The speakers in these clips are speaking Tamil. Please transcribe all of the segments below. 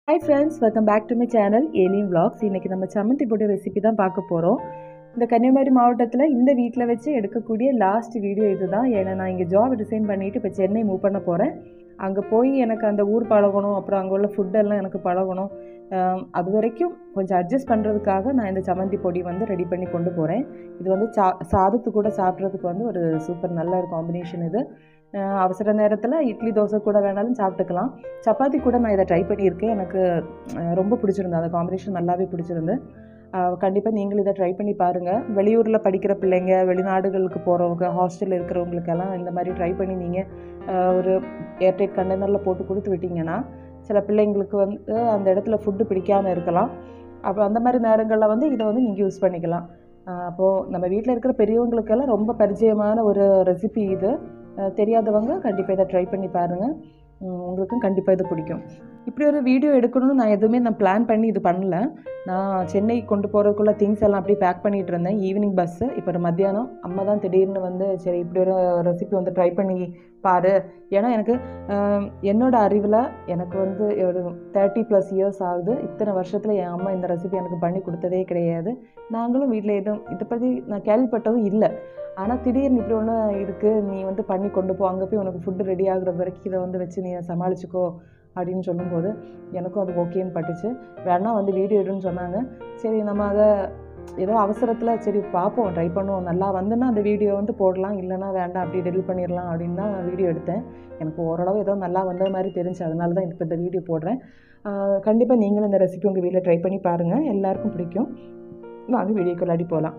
hi friends welcome back to my channel Alien vlogs இன்றைக்கி நம்ம சம்மந்தி போட்டு ரெசிபி தான் பார்க்க போகிறோம் இந்த கன்னியாகுமரி மாவட்டத்தில் இந்த வீட்டில் வச்சு எடுக்கக்கூடிய லாஸ்ட் வீடியோ இதுதான் ஏன்னா நான் இங்கே ஜாப் ரிசைன் பண்ணிவிட்டு இப்போ சென்னை மூவ் பண்ண போகிறேன் அங்கே போய் எனக்கு அந்த ஊர் பழகணும் அப்புறம் அங்கே உள்ள ஃபுட்டெல்லாம் எனக்கு பழகணும் ஆம், அது வரைக்கும் கொஞ்சம் அட்ஜஸ்ட் பண்ணுறதுக்காக நான் இந்த சம்மந்தி பொடி வந்து ரெடி பண்ணி கொண்டு போகிறேன் இது வந்து சா சாதத்து கூட சாப்பிட்றதுக்கு வந்து ஒரு சூப்பர் நல்ல ஒரு காம்பினேஷன் இது அஹ் அவசர நேரத்தில் இட்லி தோசை கூட வேணாலும் சாப்பிட்டுக்கலாம் சப்பாத்தி கூட நான் இதை ட்ரை பண்ணியிருக்கேன் எனக்கு அஹ் ரொம்ப பிடிச்சிருந்து அந்த காம்பினேஷன் நல்லாவே பிடிச்சிருந்து கண்டிப்பாக நீங்களும் இதை ட்ரை பண்ணி பாருங்கள் வெளியூரில் படிக்கிற பிள்ளைங்க வெளிநாடுகளுக்கு போகிறவங்க ஹாஸ்டலில் இருக்கிறவங்களுக்கெல்லாம் இந்த மாதிரி ட்ரை பண்ணி நீங்கள் ஒரு ஏர்டைட் கண்டெய்னரில் போட்டு கொடுத்து விட்டீங்கன்னா சில பிள்ளைங்களுக்கு வந்து அந்த இடத்துல ஃபுட்டு பிடிக்காமல் இருக்கலாம் அப்போ அந்த மாதிரி நேரங்களில் வந்து இதை வந்து நீங்கள் யூஸ் பண்ணிக்கலாம் அப்போது நம்ம வீட்டில் இருக்கிற பெரியவங்களுக்கெல்லாம் ரொம்ப பரிச்சயமான ஒரு ரெசிபி இது அஹ் தெரியாதவங்க கண்டிப்பாக இதை ட்ரை பண்ணி பாருங்கள் உம் உங்களுக்கும் கண்டிப்பாக இது பிடிக்கும் இப்படி ஒரு வீடியோ எடுக்கணும்னு நான் எதுவுமே நான் பிளான் பண்ணி இது பண்ணல நான் சென்னை கொண்டு போகிறதுக்குள்ள திங்ஸ் எல்லாம் அப்படியே பேக் பண்ணிகிட்டு இருந்தேன் ஈவினிங் பஸ்ஸு இப்போ ஒரு மத்தியானம் அம்மா தான் திடீர்னு வந்து சரி இப்படி ஒரு ரெசிபி வந்து ட்ரை பண்ணி பாரு ஏன்னா எனக்கு ஆம், என்னோட அறிவில் எனக்கு வந்து ஒரு தேர்ட்டி ப்ளஸ் இயர்ஸ் ஆகுது இத்தனை வருஷத்தில் என் அம்மா இந்த ரெசிபி எனக்கு பண்ணி கொடுத்ததே கிடையாது நாங்களும் வீட்டில் எதுவும் இதை பற்றி நான் கேள்விப்பட்டதும் இல்லை ஆனால் திடீர்னு இப்படி ஒன்று இருக்குது நீ வந்து பண்ணி கொண்டு போ அங்கே போய் உனக்கு ஃபுட்டு ரெடி ஆகுற வரைக்கும் இதை வந்து வச்சு நீ சமாளிச்சுக்கோ அப்படின்னு சொல்லும்போது எனக்கும் அது ஓகேன்னு பட்டுச்சு வேணா வந்து வீடியோ எடுன்னு சொன்னாங்க சரி நம்ம அதை ஏதோ அவசரத்தில் சரி பார்ப்போம் ட்ரை பண்ணுவோம் நல்லா வந்துன்னா அந்த வீடியோ வந்து போடலாம் இல்லைன்னா வேண்டாம் அப்படி டெலிட் பண்ணிடலாம் அப்படின்னு தான் வீடியோ எடுத்தேன் எனக்கு ஓரளவு ஏதோ நல்லா வந்த மாதிரி தெரிஞ்சு அதனால தான் இப்போ இந்த வீடியோ போடுறேன் கண்டிப்பாக நீங்களும் இந்த ரெசிபி உங்கள் வீட்டில் ட்ரை பண்ணி பாருங்கள் எல்லாருக்கும் பிடிக்கும் வாங்க வீடியோக்குள்ளாடி போகலாம்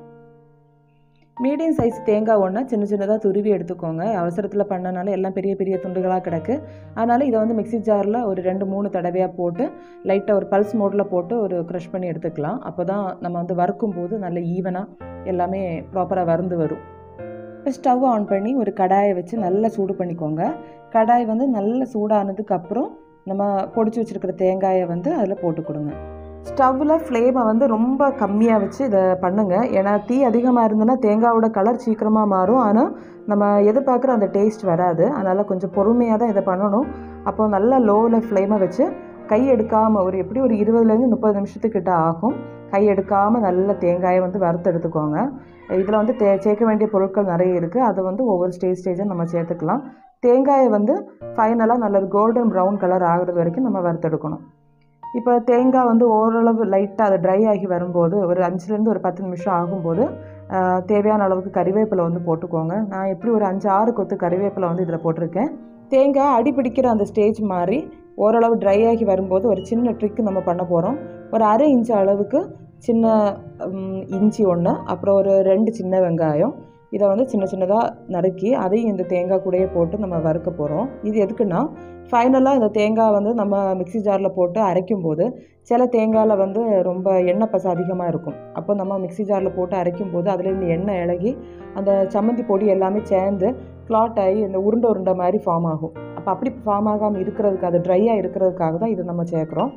மீடியம் சைஸ் தேங்காய் ஒன்று சின்ன சின்னதாக துருவி எடுத்துக்கோங்க அவசரத்தில் பண்ணனால எல்லாம் பெரிய பெரிய துண்டுகளாக கிடக்கு அதனால் இதை வந்து மிக்ஸி ஜாரில் ஒரு ரெண்டு மூணு தடவையாக போட்டு லைட்டாக ஒரு பல்ஸ் மோடில் போட்டு ஒரு க்ரஷ் பண்ணி எடுத்துக்கலாம் அப்போ தான் நம்ம வந்து வறுக்கும் போது நல்ல ஈவனாக எல்லாமே ப்ராப்பராக வறுந்து வரும் இப்போ ஸ்டவ் ஆன் பண்ணி ஒரு கடாயை வச்சு நல்லா சூடு பண்ணிக்கோங்க கடாய் வந்து நல்ல சூடானதுக்கு அப்புறம் நம்ம பொடிச்சு வச்சுருக்கிற தேங்காயை வந்து அதில் போட்டு கொடுங்க ஸ்டவ்வில் ஃப்ளேமை வந்து ரொம்ப கம்மியாக வச்சு இதை பண்ணுங்கள் ஏன்னா தீ அதிகமாக இருந்ததுன்னா தேங்காயோட கலர் சீக்கிரமாக மாறும் ஆனால் நம்ம எதிர்பார்க்குற அந்த டேஸ்ட் வராது அதனால் கொஞ்சம் பொறுமையாக தான் இதை பண்ணணும் அப்போ நல்லா லோவில் ஃப்ளேமை வச்சு கை எடுக்காமல் ஒரு எப்படி ஒரு இருபதுலேருந்து முப்பது நிமிஷத்துக்கிட்ட ஆகும் கை எடுக்காமல் நல்ல தேங்காயை வந்து வறுத்து எடுத்துக்கோங்க இதில் வந்து தே சேர்க்க வேண்டிய பொருட்கள் நிறைய இருக்குது அதை வந்து ஒவ்வொரு ஸ்டேஜ் ஸ்டேஜாக நம்ம சேர்த்துக்கலாம் தேங்காயை வந்து ஃபைனலாக நல்ல ஒரு கோல்டன் ப்ரௌன் கலர் ஆகுறது வரைக்கும் நம்ம வறுத்தெடுக்கணும் இப்போ தேங்காய் வந்து ஓரளவு லைட்டாக அது ட்ரை ஆகி வரும்போது ஒரு அஞ்சுலேருந்து ஒரு பத்து நிமிஷம் ஆகும்போது ஆஹ், தேவையான அளவுக்கு கறிவேப்பிலை வந்து போட்டுக்கோங்க நான் எப்படி ஒரு அஞ்சு ஆறு கொத்து கறிவேப்பிலை வந்து இதில் போட்டிருக்கேன் தேங்காய் அடி பிடிக்கிற அந்த ஸ்டேஜ் மாதிரி ஓரளவு ட்ரை ஆகி வரும்போது ஒரு சின்ன ட்ரிக் நம்ம பண்ண போகிறோம் ஒரு அரை இன்ச்சு அளவுக்கு சின்ன ம், இஞ்சி ஒன்று அப்புறம் ஒரு ரெண்டு சின்ன வெங்காயம் இதை வந்து சின்ன சின்னதாக நறுக்கி அதையும் இந்த தேங்காய் கூடயே போட்டு நம்ம வறுக்க போகிறோம் இது எதுக்குன்னா ஃபைனலாக இந்த தேங்காய் வந்து நம்ம மிக்ஸி ஜாரில் போட்டு அரைக்கும் போது சில தேங்காயில் வந்து ரொம்ப எண்ணெய் பசை அதிகமாக இருக்கும் அப்போ நம்ம மிக்ஸி ஜாரில் போட்டு அரைக்கும் போது அதுலேருந்து எண்ணெய் இழகி அந்த சம்மந்தி பொடி எல்லாமே சேர்ந்து கிளாட் ஆகி இந்த உருண்டை உருண்டை மாதிரி ஃபார்ம் ஆகும் அப்போ அப்படி ஃபார்ம் ஆகாமல் இருக்கிறதுக்கு அது ட்ரையாக இருக்கிறதுக்காக தான் இது நம்ம சேர்க்குறோம்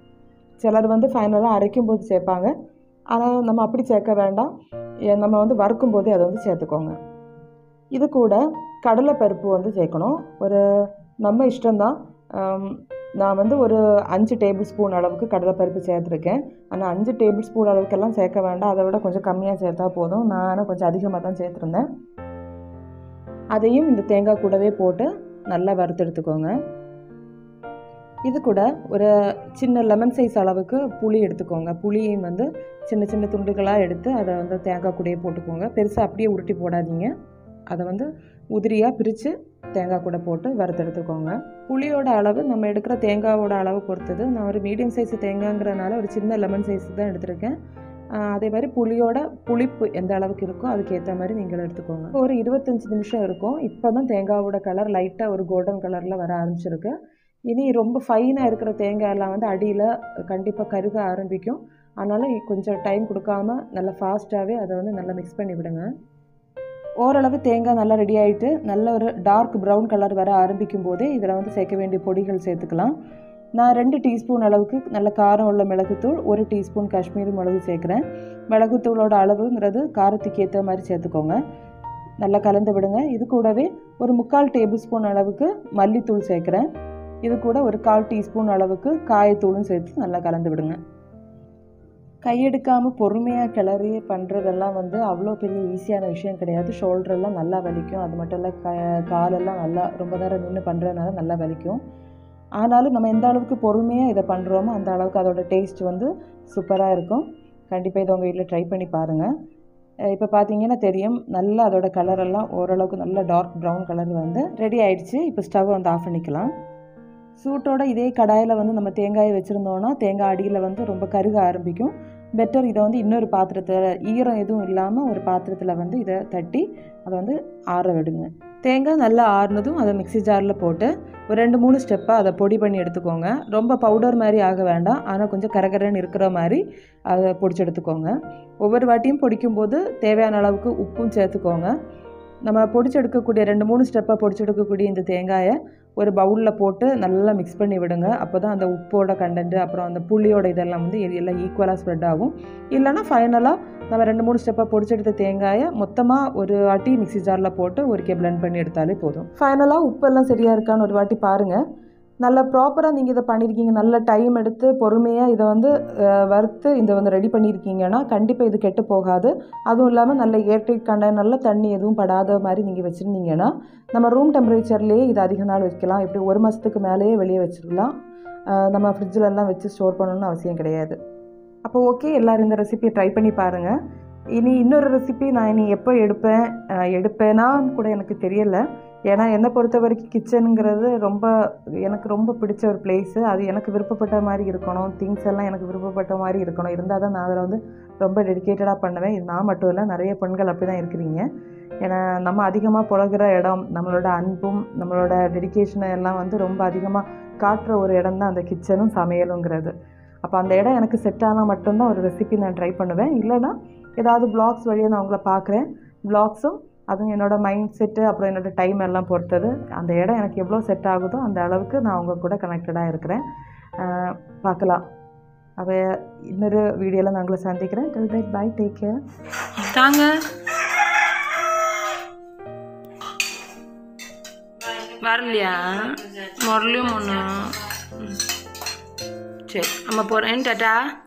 சிலர் வந்து ஃபைனலாக அரைக்கும் போது சேர்ப்பாங்க ஆனால் நம்ம அப்படி சேர்க்க வேண்டாம் ஏ- நம்ம வந்து வறுக்கும் போதே அதை வந்து சேர்த்துக்கோங்க இது கூட கடலைப்பருப்பு வந்து சேர்க்கணும் ஒரு நம்ம இஷ்டம்தான் ஆம், நான் வந்து ஒரு அஞ்சு டேபிள் ஸ்பூன் அளவுக்கு கடலைப்பருப்பு சேர்த்துருக்கேன் ஆனால் அஞ்சு டேபிள் ஸ்பூன் அளவுக்கெல்லாம் சேர்க்க வேண்டாம் அதை விட கொஞ்சம் கம்மியாக சேர்த்தா போதும் நான் ஆனால் கொஞ்சம் அதிகமாக தான் சேர்த்துருந்தேன் அதையும் இந்த தேங்காய் கூடவே போட்டு நல்லா வறுத்தெடுத்துக்கோங்க இது கூட ஒரு சின்ன லெமன் சைஸ் அளவுக்கு புளி எடுத்துக்கோங்க புளியும் வந்து சின்ன சின்ன துண்டுகளாக எடுத்து அதை வந்து தேங்காய் கூடயே போட்டுக்கோங்க பெருசாக அப்படியே உருட்டி போடாதீங்க அதை வந்து உதிரியாக பிரித்து தேங்காய் கூட போட்டு வறுத்தெடுத்துக்கோங்க புளியோட அளவு நம்ம எடுக்கிற தேங்காயோட அளவு பொறுத்தது நான் ஒரு மீடியம் சைஸ் தேங்காய்ங்கிறனால ஒரு சின்ன லெமன் சைஸ் தான் எடுத்திருக்கேன் ஆஹ் அதே மாதிரி புளியோட புளிப்பு எந்த அளவுக்கு இருக்கோ அதுக்கு ஏற்ற மாதிரி நீங்கள் எடுத்துக்கோங்க ஒரு இருபத்தஞ்சி நிமிஷம் இருக்கும் இப்போ தான் தேங்காயோட கலர் லைட்டாக ஒரு கோல்டன் கலரில் வர ஆரம்பிச்சிருக்கு இனி ரொம்ப ஃபைனாக இருக்கிற தேங்காய் எல்லாம் வந்து அடியில் கண்டிப்பாக கருக ஆரம்பிக்கும் அதனால் கொஞ்சம் டைம் கொடுக்காம நல்லா ஃபாஸ்ட்டாகவே அதை வந்து நல்லா மிக்ஸ் பண்ணி விடுங்க ஓரளவு தேங்காய் நல்லா ரெடி ஆகிட்டு நல்ல ஒரு டார்க் ப்ரௌன் கலர் வர ஆரம்பிக்கும் போதே இதில் வந்து சேர்க்க வேண்டிய பொடிகள் சேர்த்துக்கலாம் நான் ரெண்டு டீஸ்பூன் அளவுக்கு நல்ல காரம் உள்ள மிளகுத்தூள் ஒரு டீஸ்பூன் காஷ்மீரி மிளகு சேர்க்குறேன் மிளகுத்தூளோட அளவுங்கிறது காரத்துக்கு ஏற்ற மாதிரி சேர்த்துக்கோங்க நல்லா கலந்து விடுங்க இது கூடவே ஒரு முக்கால் டேபிள் ஸ்பூன் அளவுக்கு மல்லித்தூள் சேர்க்குறேன் இது கூட ஒரு கால் டீஸ்பூன் அளவுக்கு காயத்தூளும் சேர்த்து நல்லா கலந்து விடுங்க கையெடுக்காமல் பொறுமையாக கிளறி பண்ணுறதெல்லாம் வந்து அவ்வளோ பெரிய ஈஸியான விஷயம் கிடையாது ஷோல்டரெல்லாம் நல்லா வலிக்கும் அது மட்டும் இல்லை க காலெல்லாம் நல்லா ரொம்ப நேரம் நின்று பண்ணுறதுனால நல்லா வலிக்கும் ஆனாலும் நம்ம எந்த அளவுக்கு பொறுமையாக இதை பண்ணுறோமோ அந்த அளவுக்கு அதோட டேஸ்ட் வந்து சூப்பராக இருக்கும் கண்டிப்பாக இதை உங்கள் வீட்டில் ட்ரை பண்ணி பாருங்கள் இப்போ பார்த்தீங்கன்னா தெரியும் நல்லா அதோட கலரெல்லாம் ஓரளவுக்கு நல்ல டார்க் ப்ரௌன் கலர் வந்து ரெடி ஆயிடுச்சு இப்போ ஸ்டவ் வந்து ஆஃப் பண்ணிக்கலாம் சூட்டோட இதே கடாயில் வந்து நம்ம தேங்காயை வச்சுருந்தோன்னா தேங்காய் அடியில் வந்து ரொம்ப கருக ஆரம்பிக்கும் பெட்டர் இதை வந்து இன்னொரு பாத்திரத்தில் ஈரம் எதுவும் இல்லாமல் ஒரு பாத்திரத்தில் வந்து இதை தட்டி அதை வந்து ஆற விடுங்க தேங்காய் நல்லா ஆறுனதும் அதை மிக்ஸி ஜாரில் போட்டு ஒரு ரெண்டு மூணு ஸ்டெப்பாக அதை பொடி பண்ணி எடுத்துக்கோங்க ரொம்ப பவுடர் மாதிரி ஆக வேண்டாம் ஆனால் கொஞ்சம் கரகரன்னு இருக்கிற மாதிரி அதை பொடிச்சு எடுத்துக்கோங்க ஒவ்வொரு வாட்டியும் பொடிக்கும்போது தேவையான அளவுக்கு உப்பும் சேர்த்துக்கோங்க நம்ம பொடிச்சு எடுக்கக்கூடிய ரெண்டு மூணு ஸ்டெப்பாக பொடிச்சு எடுக்கக்கூடிய இந்த தேங்காயை ஒரு பவுலில் போட்டு நல்லா மிக்ஸ் பண்ணி விடுங்க அப்போ தான் அந்த உப்போட கண்டென்ட் அப்புறம் அந்த புளியோட இதெல்லாம் வந்து எ- எல்லாம் ஈக்குவலாக ஸ்ப்ரெட் ஆகும் இல்லைன்னா ஃபைனலாக நம்ம ரெண்டு மூணு ஸ்டெப்பாக பொடிச்செடுத்த தேங்காயை மொத்தமாக ஒரு வாட்டி மிக்ஸி ஜாரில் போட்டு ஒரு blend பண்ணி எடுத்தாலே போதும் ஃபைனலாக உப்பெல்லாம் சரியாக இருக்கான்னு ஒரு வாட்டி பாருங்கள் நல்ல ப்ராப்பராக நீங்கள் இதை பண்ணியிருக்கீங்க நல்ல டைம் எடுத்து பொறுமையாக இதை வந்து அஹ், வறுத்து இதை வந்து ரெடி பண்ணியிருக்கீங்கன்னா கண்டிப்பாக இது கெட்டு போகாது அதுவும் இல்லாமல் நல்ல ஏர்டைட் கண்டெய்னர் நல்ல தண்ணி எதுவும் படாத மாதிரி நீங்கள் வச்சுருந்தீங்கன்னா நம்ம ரூம் டெம்பரேச்சர்லேயே இது அதிக நாள் வைக்கலாம் இப்படி ஒரு மாதத்துக்கு மேலேயே வெளியே வச்சிடலாம் அஹ், நம்ம ஃப்ரிட்ஜில் எல்லாம் வச்சு ஸ்டோர் பண்ணணும்னு அவசியம் கிடையாது அப்போ ஓகே எல்லோரும் இந்த ரெசிபியை ட்ரை பண்ணி பாருங்கள் இனி இன்னொரு ரெசிபி நான் இனி எப்போ எடுப்பேன் அஹ், எடுப்பேனான்னு கூட எனக்கு தெரியல ஏன்னா என்னை பொறுத்த வரைக்கும் கிச்சனுங்கிறது ரொம்ப எனக்கு ரொம்ப பிடிச்ச ஒரு பிளேஸு அது எனக்கு விருப்பப்பட்ட மாதிரி இருக்கணும் திங்ஸ் எல்லாம் எனக்கு விருப்பப்பட்ட மாதிரி இருக்கணும் இருந்தால் தான் நான் அதில் வந்து ரொம்ப டெடிக்கேட்டடாக பண்ணுவேன் இது நான் மட்டும் இல்லை நிறைய பெண்கள் அப்படி தான் இருக்கிறீங்க ஏன்னா நம்ம அதிகமாக புழங்குற இடம் நம்மளோட அன்பும் நம்மளோட டெடிகேஷனை எல்லாம் வந்து ரொம்ப அதிகமாக காட்டுற ஒரு இடம் தான் அந்த கிச்சனும் சமையலுங்கிறது அப்போ அந்த இடம் எனக்கு செட் ஆனால் மட்டும்தான் ஒரு ரெசிபி நான் ட்ரை பண்ணுவேன் இல்லைன்னா ஏதாவது பிளாக்ஸ் வழியாக நான் உங்களை பார்க்குறேன் பிளாக்ஸும் அதுவும் என்னோட மைண்ட் செட்டு அப்புறம் என்னோட டைம் எல்லாம் பொறுத்தது அந்த இடம் எனக்கு எவ்வளோ செட் ஆகுதோ அந்த அளவுக்கு நான் உங்கள் கூட கனெக்டடாக இருக்கிறேன் ஆஹ் பார்க்கலாம் அவ இன்னொரு வீடியோவில் நான் உங்களை சந்திக்கிறேன் till right bye take care தாங்க வரலையா முரளியும் ஒன்று சரி நம்ம போகிறேன் டாட்டா